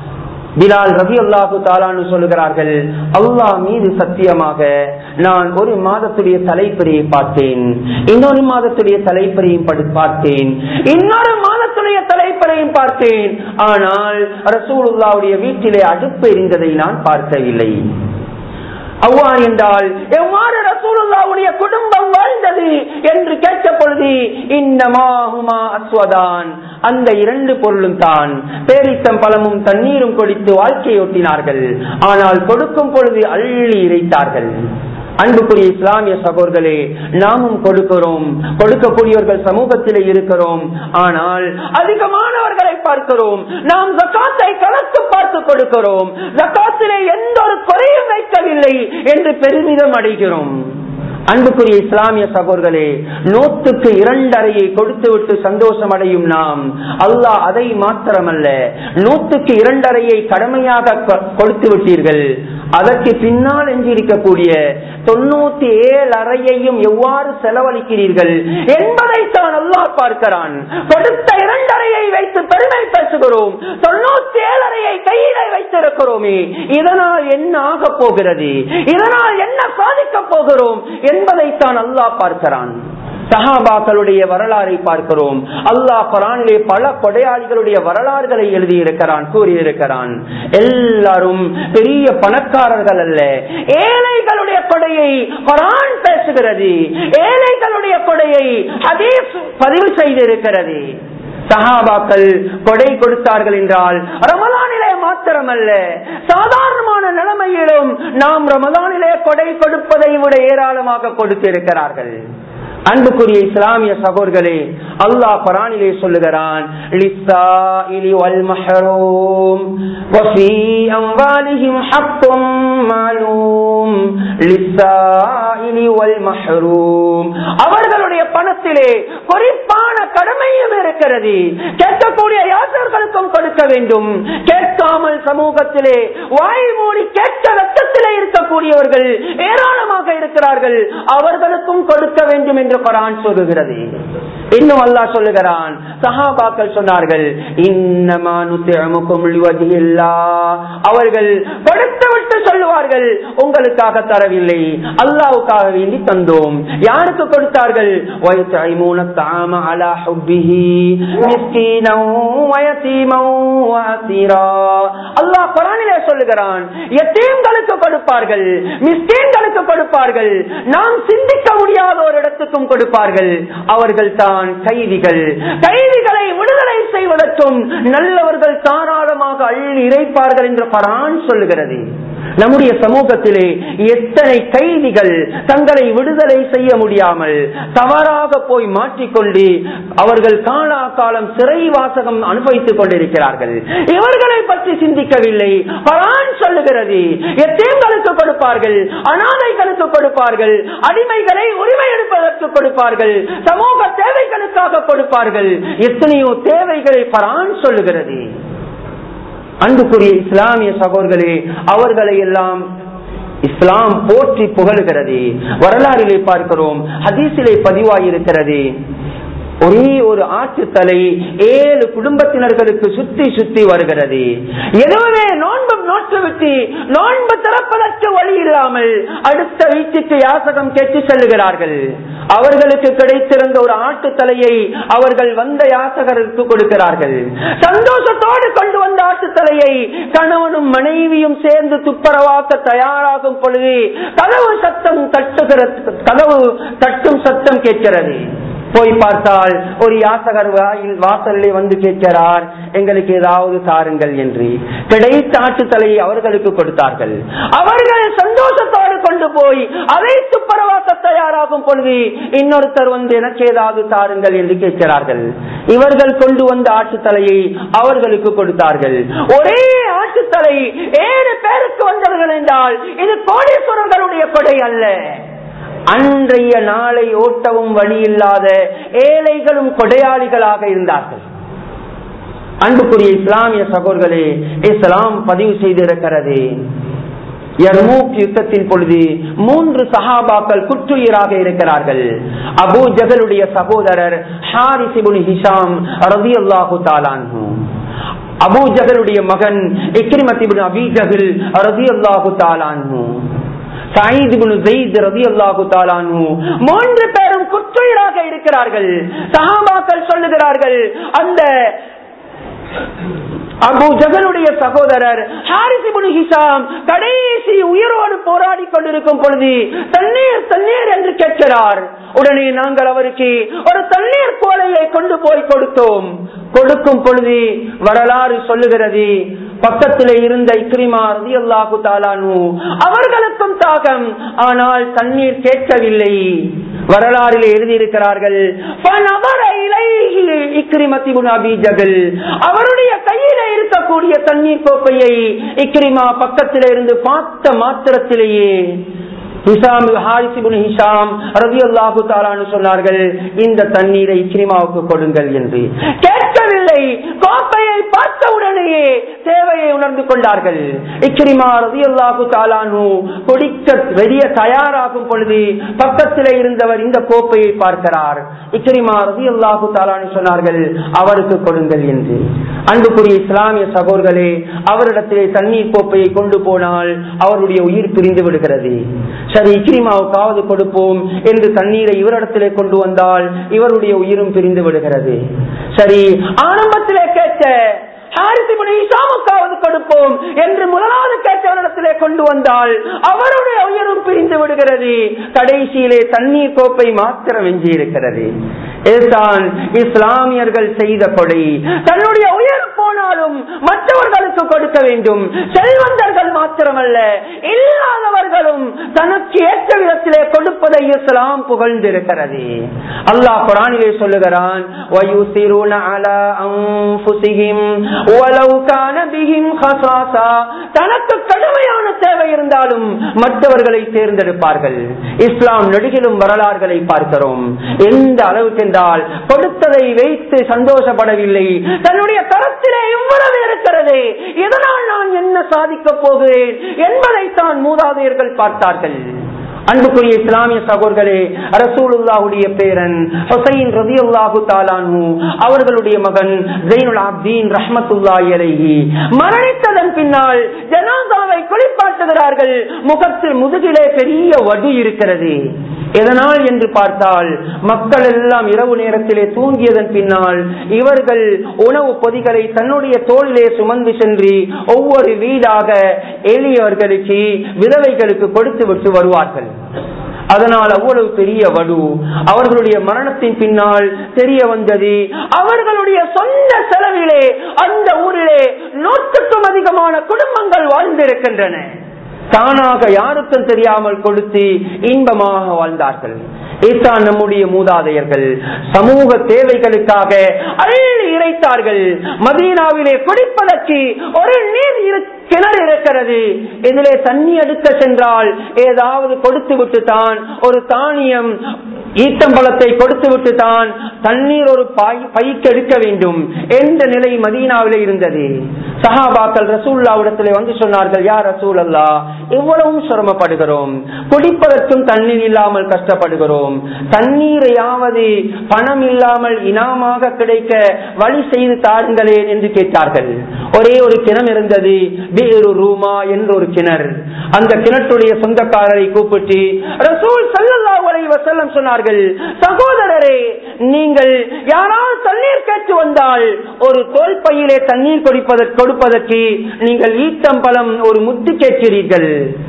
பிலால் ரவி அல்லாஹு தாலான்னு சொல்லுகிறார்கள் அல்லாஹ் மீது சத்தியமாக நான் ஒரு மாதத்துடைய தலைப்பெரியை பார்த்தேன் இன்னொரு மாதத்துடைய தலைப்பெரியும் பார்த்தேன் இன்னொரு மாதத்துடைய தலைப்பெரியும் பார்த்தேன் ஆனால் ரசூலுல்லாவுடைய வீட்டிலே அடுப்பு எரிந்ததை நான் பார்க்கவில்லை அவ்வாறு என்றால் எவ்வாறு ரசூலுல்லாவுடைய குடும்பம் வாழ்ந்தது என்று கேட்ட பொழுது இன்னமாகுமா அஸ்வதான் அந்த இரண்டு பொருளும் தான் பேரித்தம் பழமும் தண்ணீரும் கொடுத்து வாழ்க்கையொட்டினார்கள் ஆனால் கொடுக்கும் பொழுது அள்ளி இறைத்தார்கள் அன்புக்குரிய இஸ்லாமிய சகோதர்களே நாமும் கொடுக்கிறோம் கொடுக்கக்கூடியவர்கள் சமூகத்திலே இருக்கிறோம் ஆனால் அதிகமானவர்களை பார்க்கிறோம் நாம் ஜக்காத்தை கணக்கு பார்த்து கொடுக்கிறோம் ஜக்காத்திலே எந்த ஒரு குறையும் வைக்கவில்லை என்று பெருமிதம் அடைகிறோம் அன்புக்குரிய இஸ்லாமிய சகோதர்களே நோத்துக்கு இரண்டரையை கொடுத்து விட்டு சந்தோஷம் அடையும் நாம் அல்லாஹ் அதை மாத்திரமல்ல நூத்துக்கு இரண்டரையை கடமையாக கொடுத்து விட்டீர்கள் அதற்கு பின்னால் எஞ்சிருக்கக்கூடிய தொண்ணூத்தி ஏழு அறையையும் எவ்வாறு செலவழிக்கிறீர்கள் என்பதைத்தான் அல்லாஹ் பார்க்கிறான் கொடுத்த இரண்டரையை வைத்து பெருமை பேசுகிறோம் தொண்ணூத்தி ஏழு அறையை கையில வைத்திருக்கிறோமே இதனால் என்ன ஆக போகிறது இதனால் என்ன சாதிக்க போகிறோம் என்பதைத்தான் அல்லாஹ் பார்க்கிறான் சஹாபாக்களுடைய வரலாறை பார்க்கிறோம் அல்லாஹ் குரானிலே பல கொடையாளிகளுடைய வரலாறுகளை எழுதியிருக்கிறான் கூறியிருக்கிறான் எல்லாரும் பெரிய பணக்காரர்கள் அல்ல ஏழைகளுடைய கொடையை குரான் பேசுகிறது ஏழைகளுடைய கொடையை ஹதீஸ் பதிவு செய்திருக்கிறது சஹாபாக்கள் கொடை கொடுத்தார்கள் என்றால் ரமலானிலே மாத்திரமல்ல சாதாரணமான நிலைமையிலும் நாம் ரமலானிலே கொடை கொடுப்பதை விட ஏராளமாக கொடுத்திருக்கிறார்கள் அன்புக்குரிய இஸ்லாமிய சகோதர்களே அல்லாஹ் பரானிலே சொல்லுகிறான் அவர்களுடைய பணத்திலே குறிப்பான கடமையும் இருக்கிறது கேட்கக்கூடிய யாசர்களுக்கும் கொடுக்க வேண்டும் கேட்காமல் சமூகத்திலே வாய் மூடி கேட்க வெட்டத்திலே இருக்கக்கூடியவர்கள் ஏராளமாக இருக்கிறார்கள் அவர்களுக்கும் கொடுக்க வேண்டும் என்று குரான் சொல்லுகிறது இன்னும் அல்லா சொல்லுகிறான் சஹாபாக்கள் சொன்னார்கள் அவர்கள் கொடுத்து விட்டு சொல்லுவார்கள் உங்களுக்காக தரவில்லை அல்லாவுக்காக வேண்டி தந்தோம் யாருக்கு கொடுத்தார்கள் அல்லாஹ் குரானிலே சொல்லுகிறான் எத்தீம்களுக்கு கொடுப்பார்கள் மிஸ்கீன்களுக்கு கொடுப்பார்கள் நாம் சிந்திக்க முடியாத ஒரு இடத்துக்கும் கொடுப்பார்கள் அவர்கள் தான் கைதிகள் கைதிகளை விடுதலை செய்வதற்கும் நல்லவர்கள் தாராளமாக அள்ளி இறைப்பார்கள் என்று பரான் சொல்லுகிறது நம்முடைய சமூகத்திலே எத்தனை கைதிகள் தங்களை விடுதலை செய்ய முடியாமல் தவறாக போய் மாற்றிக்கொண்டு அவர்கள் காலா காலம் சிறை வாசகம் அனுபவித்துக் கொண்டிருக்கிறார்கள் இவர்களை பற்றி சிந்திக்கவில்லை பரான் சொல்லுகிறது எத்தேங்களுக்கு கொடுப்பார்கள் அனாதைகளுக்கு கொடுப்பார்கள் அடிமைகளை உரிமை எடுப்பதற்கு கொடுப்பார்கள் சமூக தேவைகளுக்காக கொடுப்பார்கள் எத்தனையோ தேவைகளை பரான் சொல்லுகிறது அன்புக்குரிய இஸ்லாமிய சகோதர்களே அவர்களை எல்லாம் இஸ்லாம் போற்றி புகழ்கிறது வரலாறிலே பார்க்கிறோம் ஹதீஸிலே பதிவாயிருக்கிறது ஒரே ஒரு ஆற்றுத்தலை ஏழு குடும்பத்தினர்களுக்கு சுத்தி சுத்தி வருகிறது எதுவுமே நோன்பு நோற்று விட்டு நோன்பு திறப்பதற்கு வழி இல்லாமல் அடுத்த வீட்டுக்கு யாசகம் கேட்டு செல்லுகிறார்கள் அவர்களுக்கு கிடைத்திருந்த ஒரு ஆட்டு தலையை அவர்கள் வந்த யாசகருக்கு கொடுக்கிறார்கள் சந்தோஷத்தோடு கொண்டு வந்த ஆட்டு தலையை கணவனும் மனைவியும் சேர்ந்து துப்புரவாக்க தயாராகும் பொழுது கதவு சத்தம் தட்டுகிற கதவு தட்டும் சத்தம் கேட்கிறது போய் பார்த்தால் ஒரு யாசகர் வாயில் வாசல்லே வந்து கேட்கிறார் எங்களுக்கு ஏதாவது தாருங்கள் என்று கிடைத்த ஆட்டுத்தலையை அவர்களுக்கு கொடுத்தார்கள் அவர்கள் சந்தோஷத்தோடு கொண்டு போய் அதை துப்புரவாக்க தயாராகும் பொழுது இன்னொருத்தர் வந்து எனக்கு ஏதாவது தாருங்கள் என்று கேட்கிறார்கள் இவர்கள் கொண்டு வந்த ஆட்டுத்தலையை அவர்களுக்கு கொடுத்தார்கள் ஒரே ஆட்டுத்தலை ஏழு பேருக்கு வந்தவர்கள் என்றால் இது கோடீஸ்வரர்களுடைய கொடை அல்ல அன்றைய நாளை ஓட்டவும் வழி இல்லாத ஏழைகளும் கொடையாளிகளாக இருந்தார்கள் அன்புக்குரிய இஸ்லாமிய சகோதர்களே இஸ்லாம் பதிவு செய்திருக்கிறது யர்மூக் யுத்தத்தின் பொழுது மூன்று சஹாபாக்கள் குற்றுயிராக இருக்கிறார்கள் அபு ஜகலுடைய சகோதரர் ஹாரிசிபுன் ஹிஷாம் ரதி அல்லாஹு தாலான்ஹூ அபூஜகலுடைய மகன் இக்ரிமத்திபின் அபீஜகில் ரதி அல்லாஹு தாலான்ஹு மூன்று பேரும் குற்றுயிராக இருக்கிறார்கள் சஹாபாக்கள் சொல்லுகிறார்கள் அந்த அபு ஜகனுடைய சகோதரர் ஹாரிசிபுன் ஹிசாம் கடைசி உயிரோடு போராடி கொண்டிருக்கும் பொழுது தண்ணீர் தண்ணீர் என்று கேட்கிறார் உடனே நாங்கள் அவருக்கு ஒரு தண்ணீர் கோலையை கொண்டு போய் கொடுத்தோம் கொடுக்கும் பொழுது வரலாறு சொல்லுகிறது பக்கத்திலே இருந்த இக்ரிமா ரதி அல்லாஹு தாலானு அவர்களுக்கும் தாகம் ஆனால் தண்ணீர் கேட்கவில்லை வரலாறில் எழுதியிருக்கிறார்கள் அவருடைய கையில இருக்கக்கூடிய தண்ணீர் கோப்பையை இக்ரிமா பக்கத்தில் இருந்து பார்த்த மாத்திரத்திலேயே சொன்னார்கள் இந்த தண்ணீரை இக்ரிமாவுக்கு கொடுங்கள் என்று கேட்கவில்லை கோப்பையை பார்த்தவுடனேயே தேவையை உணர்ந்து கொண்டார்கள் இக்ரிமா ரவி அல்லாஹு தாலானு குடிக்க வெளிய தயாராகும் பொழுது பக்கத்தில் இருந்தவர் இந்த கோப்பையை பார்க்கிறார் இக்ரிமா ரவி அல்லாஹு தாலானு சொன்னார்கள் அவருக்கு கொடுங்கள் என்று அன்புக்குரிய இஸ்லாமிய சகோதரர்களே அவரிடத்திலே தண்ணீர் கோப்பையை கொண்டு போனால் அவருடைய உயிர் பிரிந்து விடுகிறது சரி இக்ரிமாவுக்காவது கொடுப்போம் என்று தண்ணீரை இவரிடத்திலே கொண்டு வந்தால் இவருடைய உயிரும் பிரிந்து விடுகிறது சரி ஆரம்பத்திலே கேட்ட ஈசாமுக்காவது கொடுப்போம் என்று முதலாவது கேட்டவரிடத்திலே கொண்டு வந்தால் அவருடைய உயரும் பிரிந்து விடுகிறது கடைசியிலே தண்ணீர் கோப்பை மாத்திரம் எஞ்சி இருக்கிறது இதுதான் இஸ்லாமியர்கள் செய்த கொலை தன்னுடைய உயர் போனாலும் மற்றவர்களுக்கு கொடுக்க வேண்டும் செல்வந்தர்கள் மாத்திரமல்ல இல்லாதவர்களும் தனக்கு ஏற்ற விதத்திலே கொடுப்பதை இஸ்லாம் புகழ்ந்திருக்கிறது அல்லாஹ் குரானிலே சொல்லுகிறான் தனக்கு கடுமையான தேவை இருந்தாலும் மற்றவர்களை தேர்ந்தெடுப்பார்கள் இஸ்லாம் நெடுகிலும் வரலாறுகளை பார்க்கிறோம் எந்த அளவுக்கு என்றால் கொடுத்ததை வைத்து சந்தோஷப்படவில்லை தன்னுடைய கரத்திலே இவ்வளவு இருக்கிறது இதனால் நான் என்ன சாதிக்கப் போகிறேன் என்பதைத்தான் மூதாதையர்கள் பார்த்தார்கள் அன்புக்குரிய இஸ்லாமிய சகோதரர்களே ரசூலுல்லாஹுடைய பேரன் ஹுசைன் ரதி அல்லாஹு தாலானு அவர்களுடைய மகன் ஜெயினுல் அப்தீன் ரஹமத்துல்லாஹி அலைஹி மரணித்ததன் பின்னால் ஜனாதாவை குளிப்பாட்டுகிறார்கள் முகத்தில் முதுகிலே பெரிய வடு இருக்கிறது எதனால் என்று பார்த்தால் மக்கள் எல்லாம் இரவு நேரத்திலே தூங்கியதன் பின்னால் இவர்கள் உணவு பொதிகளை தன்னுடைய தோளிலே சுமந்து சென்று ஒவ்வொரு வீடாக எளியவர்களுக்கு விதவைகளுக்கு கொடுத்து விட்டு வருவார்கள் அதனால் அவ்வளவு பெரிய வடு அவர்களுடைய மரணத்தின் பின்னால் தெரிய வந்தது அவர்களுடைய சொந்த செலவிலே அந்த ஊரிலே நூற்றுக்கும் அதிகமான குடும்பங்கள் வாழ்ந்திருக்கின்றன தானாக யாருக்கும் தெரியாமல் கொடுத்து இன்பமாக வாழ்ந்தார்கள் இதுதான் நம்முடைய மூதாதையர்கள் சமூக தேவைகளுக்காக அள்ளி இறைத்தார்கள் மதீனாவிலே குடிப்பதற்கு ஒரு நீர் கிணறு இருக்கிறது இதிலே தண்ணி எடுக்க சென்றால் ஏதாவது கொடுத்து விட்டு தான் ஒரு தானியம் ஈத்தம்பழத்தை கொடுத்து விட்டு தான் தண்ணீர் ஒரு பைக்கு எடுக்க வேண்டும் என்ற நிலை மதீனாவிலே இருந்தது சஹாபாக்கள் ரசூல்லாவிடத்திலே வந்து சொன்னார்கள் யார் ரசூல் அல்லா எவ்வளவும் சிரமப்படுகிறோம் குடிப்பதற்கும் தண்ணீர் இல்லாமல் கஷ்டப்படுகிறோம் தண்ணீரையாவது பணம் இல்லாமல் இனாமாக கிடைக்க வழி செய்து தாருங்களேன் என்று கேட்டார்கள் ஒரே ஒரு கிணம் இருந்தது வேறு ரூமா என்ற ஒரு கிணறு அந்த கிணற்றுடைய சொந்தக்காரரை கூப்பிட்டு ரசூல் சல்லல்லா உலை வசல்லம் சொன்னார்கள் சகோதரரே நீங்கள் யாராவது தண்ணீர் கேட்டு வந்தால் ஒரு தோல் பையிலே தண்ணீர் கொடுப்பதற்கு கொடுப்பதற்கு நீங்கள் ஈத்தம்பலம் ஒரு முத்து கேட்கிறீர்கள்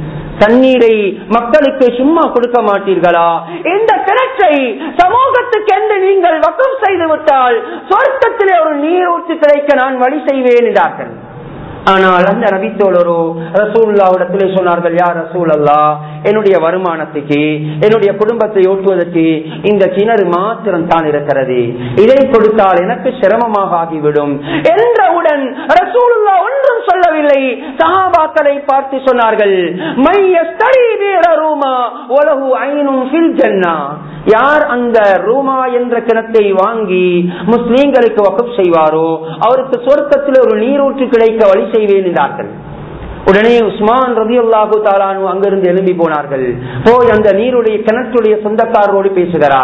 தண்ணீரை மக்களுக்கு சும்மா கொடுக்க மாட்டீர்களா இந்த கிணற்றை சமூகத்துக்கு என்று நீங்கள் வக்கம் செய்து விட்டால் சொர்க்கத்திலே ஒரு நீரூற்று கிடைக்க நான் வழி செய்வேன் என்றார்கள் ஆனால் அந்த நபித்தோழரோ ரசூல்லாவிடத்திலே சொன்னார்கள் யார் ரசூல் அல்லா என்னுடைய வருமானத்துக்கு என்னுடைய குடும்பத்தை ஓட்டுவதற்கு இந்த கிணறு மாத்திரம் தான் இருக்கிறது இதை கொடுத்தால் எனக்கு சிரமமாக ஆகிவிடும் என்றவுடன் ரசூலுல்லா ஒன்றும் சொல்லவில்லை சஹாபாக்களை பார்த்து சொன்னார்கள் யார் அந்த ரூமா என்ற கிணத்தை வாங்கி முஸ்லீம்களுக்கு வகுப்பு செய்வாரோ அவருக்கு சொர்க்கத்தில் ஒரு நீரூற்று கிடைக்க வழி செய்வேன் என்றார்கள் உடனே உஸ்மான் ரதி அல்லாஹு தாலானு அங்கிருந்து எழும்பி போனார்கள் போய் அந்த நீருடைய கிணற்றுடைய சொந்தக்காரரோடு பேசுகிறார்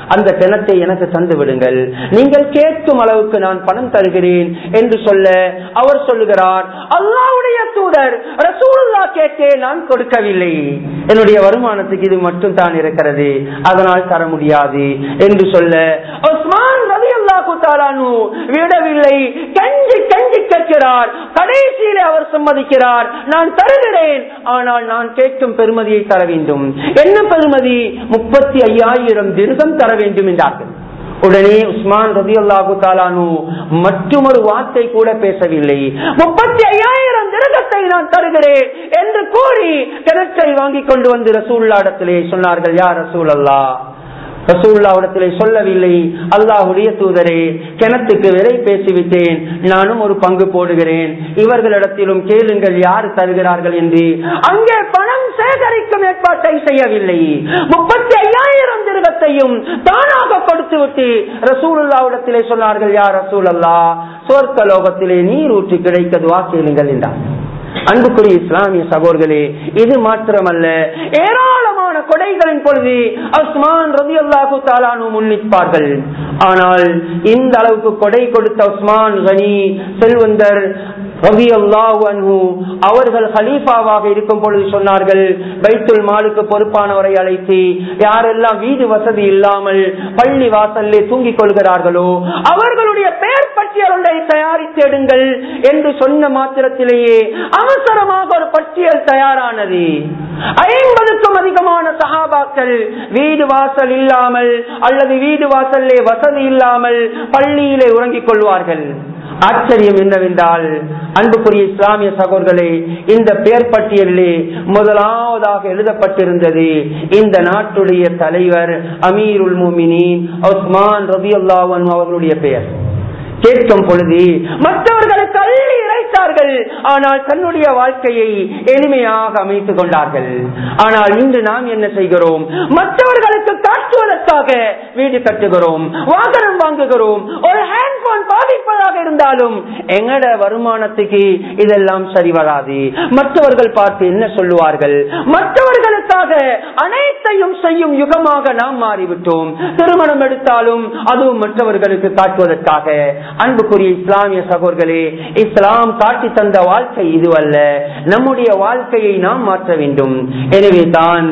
அந்த கிணத்தை எனக்கு தந்து விடுங்கள் நீங்கள் கேட்கும் அளவுக்கு நான் பணம் தருகிறேன் என்று சொல்ல அவர் சொல்லுகிறார் அல்லாவுடைய தூதர் ரசூலுல்லா கேட்டே நான் கொடுக்கவில்லை என்னுடைய வருமானத்துக்கு இது மட்டும் தான் இருக்கிறது அதனால் தர முடியாது என்று சொல்ல உஸ்மான் ரவி அல்லாஹு தாலானு விடவில்லை கஞ்சி கஞ்சி கேட்கிறார் கடைசியிலே அவர் சம்மதிக்கிறார் நான் தருகிறேன் ஆனால் நான் கேட்கும் பெருமதியை தர வேண்டும் என்ன பெருமதி முப்பத்தி ஐயாயிரம் திருகம் தர வேண்டும் என்றார்கள் உடனே உஸ்மான் ரபி அல்லாஹு தாலானு மற்றொரு வார்த்தை கூட பேசவில்லை முப்பத்தி ஐயாயிரம் திருகத்தை நான் தருகிறேன் என்று கூறி கிணற்றை வாங்கி கொண்டு வந்து ரசூல்லாடத்திலே சொன்னார்கள் யார் ரசூல் அல்லா ரசூல்லாவிடத்திலே சொல்லவில்லை அல்லாஹுடைய தூதரே கிணத்துக்கு விலை பேசிவிட்டேன் நானும் ஒரு பங்கு போடுகிறேன் இவர்களிடத்திலும் கேளுங்கள் யார் தருகிறார்கள் என்று அங்கே பணம் சேகரிக்கும் ஏற்பாட்டை செய்யவில்லை முப்பத்தி ஐயாயிரம் திருகத்தையும் தானாக கொடுத்து விட்டு ரசூலுல்லாவிடத்திலே சொன்னார்கள் யார் ரசூல் அல்லா சொர்க்க லோகத்திலே நீர் ஊற்றி கிடைக்கதுவா கேளுங்கள் என்றார் அன்புக்குரிய இஸ்லாமிய சகோதர்களே இது மாத்திரமல்ல ஏராளமான கொடைகளின் பொழுது உஸ்மான் ரவி அல்லாஹு தாலானு முன்னிற்பார்கள் ஆனால் இந்த அளவுக்கு கொடை கொடுத்த உஸ்மான் கனி செல்வந்தர் ரவி அல்லாஹு அன்ஹு அவர்கள் ஹலீஃபாவாக இருக்கும் பொழுது சொன்னார்கள் பைத்துல் மாலுக்கு பொறுப்பானவரை அழைத்து யாரெல்லாம் வீடு வசதி இல்லாமல் பள்ளி வாசல்லே தூங்கிக் கொள்கிறார்களோ அவர்களுடைய பெயர் பட்டியல் ஒன்றை தயாரித்து எடுங்கள் என்று சொன்ன மாத்திரத்திலேயே அவசரமாக ஒரு பட்டியல் தயாரானது ஐம்பதுக்கும் அதிகமான சகாபாக்கள் வீடு வாசல் இல்லாமல் அல்லது வீடு வாசல்லே வசதி இல்லாமல் பள்ளியிலே உறங்கிக் கொள்வார்கள் ஆச்சரியம் என்னவென்றால் அன்புக்குரிய இஸ்லாமிய சகோதரர்களே இந்த பெயர் பட்டியலிலே முதலாவதாக எழுதப்பட்டிருந்தது இந்த நாட்டுடைய தலைவர் அமீருல் முமினின் உஸ்மான் ரபி அல்லாவன் அவர்களுடைய பெயர் கேட்கும் பொழுது மற்றவர்களை தள்ளி இறைத்தார்கள் ஆனால் தன்னுடைய வாழ்க்கையை எளிமையாக அமைத்துக் கொண்டார்கள் ஆனால் இன்று நாம் என்ன செய்கிறோம் மற்றவர்களுக்கு காட்டுவதற்காக வீடு கட்டுகிறோம் வாகனம் வாங்குகிறோம் ஒரு ஹேண்ட்போன் பாதிப்பதாக இருந்தாலும் எங்கட வருமானத்துக்கு இதெல்லாம் சரி வராது மற்றவர்கள் பார்த்து என்ன சொல்லுவார்கள் மற்றவர்களுக்காக அனைத்தையும் செய்யும் யுகமாக நாம் மாறிவிட்டோம் திருமணம் எடுத்தாலும் அதுவும் மற்றவர்களுக்கு காட்டுவதற்காக அன்புக்குரிய இஸ்லாமிய சகோதர்களே இஸ்லாம் காட்டி தந்த வாழ்க்கை இதுவல்ல நம்முடைய வாழ்க்கையை நாம் மாற்ற வேண்டும் எனவே தான்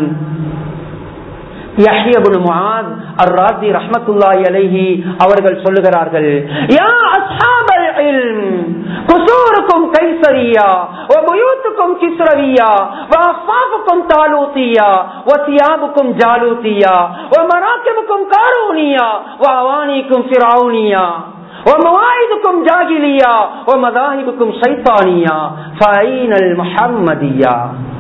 அவர்கள் சொல்லுகிறார்கள் யா அஸ்ஹாபல் இல்ம் குசூருக்கும் கைசரியா وبيوتكم كسروية وأخفافكم طالوتية وثيابكم جالوتية ومراكبكم قارونية وأوانيكم فرعونية ومواعظكم جاهلية ومذاهبكم شيطانية فأين المحمدية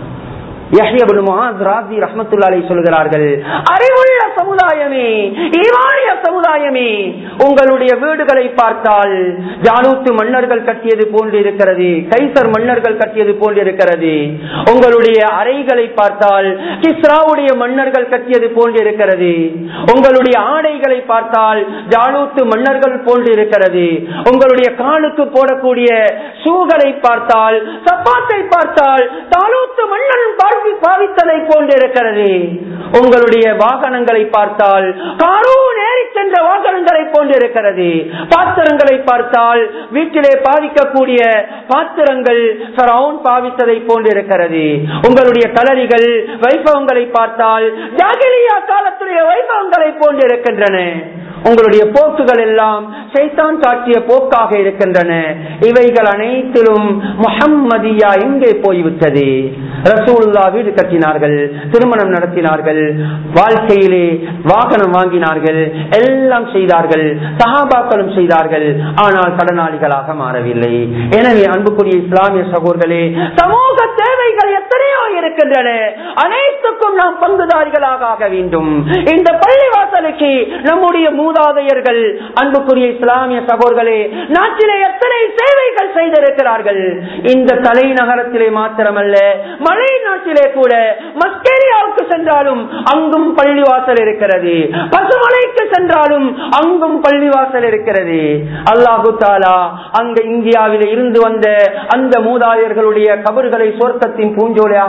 சொல்கிறார்கள் அறிவுள்ள சமுதாயமே ஈரானிய சமுதாயமே உங்களுடைய வீடுகளை பார்த்தால் ஜானூத்து மன்னர்கள் கட்டியது போன்று இருக்கிறது கைசர் மன்னர்கள் கட்டியது போன்று இருக்கிறது உங்களுடைய அறைகளை பார்த்தால் கிஸ்ராவுடைய மன்னர்கள் கட்டியது போன்று இருக்கிறது உங்களுடைய ஆடைகளை பார்த்தால் ஜானூத்து மன்னர்கள் போன்று இருக்கிறது உங்களுடைய காலுக்கு போடக்கூடிய ஷூகளை பார்த்தால் சப்பாத்தை பார்த்தால் தாலூத்து மன்னன் பாவித்ததை போன்று இருக்கிறது உங்களுடைய வாகனங்களை பார்த்தால் காரூன் ஏறி சென்ற வாகனங்களை போன்று இருக்கிறது பாத்திரங்களை பார்த்தால் வீட்டிலே பாதிக்கக்கூடிய பாத்திரங்கள் சரவுன் பாவித்ததை போன்று இருக்கிறது உங்களுடைய கலரிகள் வைபவங்களை பார்த்தால் ஜாகிலியா காலத்துடைய வைபவங்களை போன்று இருக்கின்றன உங்களுடைய போக்குகள் எல்லாம் சைத்தான் காட்டிய போக்காக இருக்கின்றன இவைகள் அனைத்திலும் முஹம்மதியா எங்கே போய்விட்டது ரசூல்லா வீடு கட்டினார்கள் திருமணம் நடத்தினார்கள் வாழ்க்கையிலே வாகனம் வாங்கினார்கள் எல்லாம் செய்தார்கள் சகாபாக்களும் செய்தார்கள் ஆனால் கடனாளிகளாக மாறவில்லை எனவே அன்புக்குரிய இஸ்லாமிய சகோதரர்களே சமூக தேவைகள் எத்தனையோ இருக்கின்றன அனைத்துக்கும் நாம் பங்குதாரிகளாக ஆக வேண்டும் இந்த பள்ளிவாசலுக்கு நம்முடைய மூதாதையர்கள் அன்புக்குரிய இஸ்லாமிய சகோதரர்களே நாட்டிலே எத்தனை சேவைகள் செய்திருக்கிறார்கள் இந்த தலைநகரத்திலே மாத்திரமல்ல மலை நாட்டிலே கூட மஸ்கேரியாவுக்கு சென்றாலும் அங்கும் பள்ளிவாசல் இருக்கிறது பசுமலைக்கு சென்றாலும் அங்கும் பள்ளிவாசல் இருக்கிறது அல்லாஹு தாலா அங்க இந்தியாவில் இருந்து வந்த அந்த மூதாதையர்களுடைய கபர்களை சொர்க்கத்தின் பூஞ்சோலையாக ஆக்கி வைத்து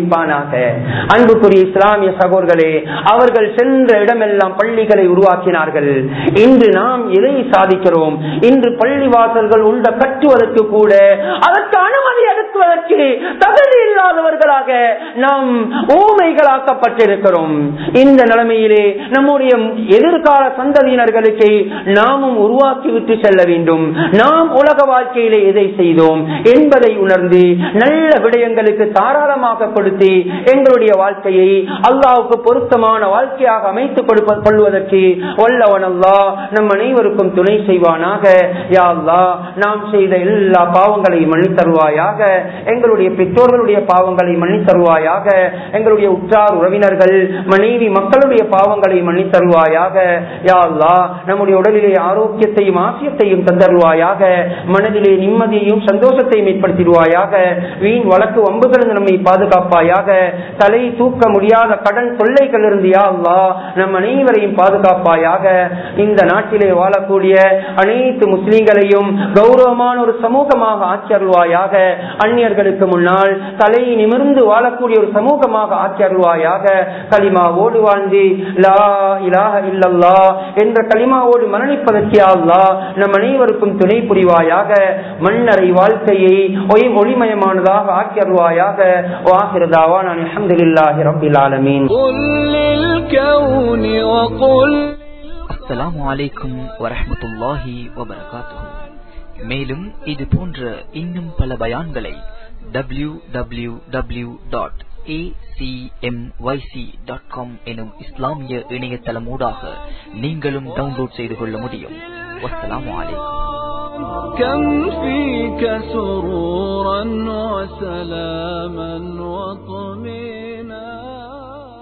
வைப்பானாக அன்புக்குரிய இஸ்லாமிய சகோதரர்களே அவர்கள் சென்ற இடமெல்லாம் பள்ளிகளை உருவாக்கினார்கள் இன்று நாம் எதை சாதிக்கிறோம் இன்று பள்ளி வாசல்கள் உள்ள கட்டுவதற்கு கூட அதற்கு அனுமதி அளிக்குவதற்கு தகுதி இல்லாதவர்களாக நாம் ஊமைகளாக்கப்பட்டிருக்கிறோம் இந்த நிலைமையிலே நம்முடைய எதிர்கால சந்ததியினர்களுக்கு நாமும் உருவாக்கி விட்டு செல்ல வேண்டும் நாம் உலக வாழ்க்கையிலே எதை செய்தோம் என்பதை உணர்ந்து நல்ல விடயங்களுக்கு தாராளமாக கொடுத்து எங்களுடைய வாழ்க்கையை அல்லாவுக்கு பொருத்தமான வாழ்க்கையாக அமைத்துக் கொடுப்ப கொள்வதற்கு வல்லவன் அல்லா நம் அனைவருக்கும் துணை செய்வானாக யா அல்லா நாம் செய்த எல்லா பாவங்களையும் மன்னித் தருவாயாக எங்களுடைய பெற்றோர்களுடைய பாவங்களை மன்னித் தருவாயாக எங்களுடைய உற்றார் உறவினர்கள் மனைவி மக்களுடைய பாவங்களை மன்னித் தருவாயாக யா அல்லா நம்முடைய உடலிலே ஆரோக்கியத்தையும் ஆசியத்தையும் தந்தருவாயாக மனதிலே நிம்மதியையும் சந்தோஷத்தையும் ஏற்படுத்திடுவாயாக வீண் வழக்கு வம்புகள் நம்மை பாதுகாப்பாயாக தலை தூக்க முடியாத கடன் தொல்லைகள் இருந்து யா அல்லா நம் அனைவரையும் பாதுகாப்பாயாக இந்த நாட்டிலே வாழக்கூடிய அனைத்து முஸ்லீம்களையும் கௌரவமான ஒரு சமூகமாக ஆட்சி அருள்வாயாக அந்நியர்களுக்கு முன்னால் தலை நிமிர்ந்து வாழக்கூடிய ஒரு சமூகமாக ஆட்சி அருள்வாயாக களிமாவோடு வாழ்ந்து லா இலாஹ இல்லல்லா என்ற களிமாவோடு மரணிப்பதற்கு அல்லா நம் அனைவருக்கும் துணை புரிவாயாக மன்னரை வாழ்க்கையை ஒய் ஒளிமயமானதாக ஆக்கி அருள்வாயாக வாசிரதாவா நான் அஹமதுல்லாஹி ரபில் ஆலமீன் அஸ்ஸலாமு அலைக்கும் வரஹ்மத்துல்லாஹி வபரகாத்துஹு மேலும் இது போன்ற இன்னும் பல பயான்களை W W W dot acmyc.com எனும் இஸ்லாமிய இணையதளம் ஊடாக நீங்களும் டவுன்லோட் செய்து கொள்ள முடியும் வஸ்ஸலாமு அலைக்கும் كم فيك سرورا وسلاما وطمئنا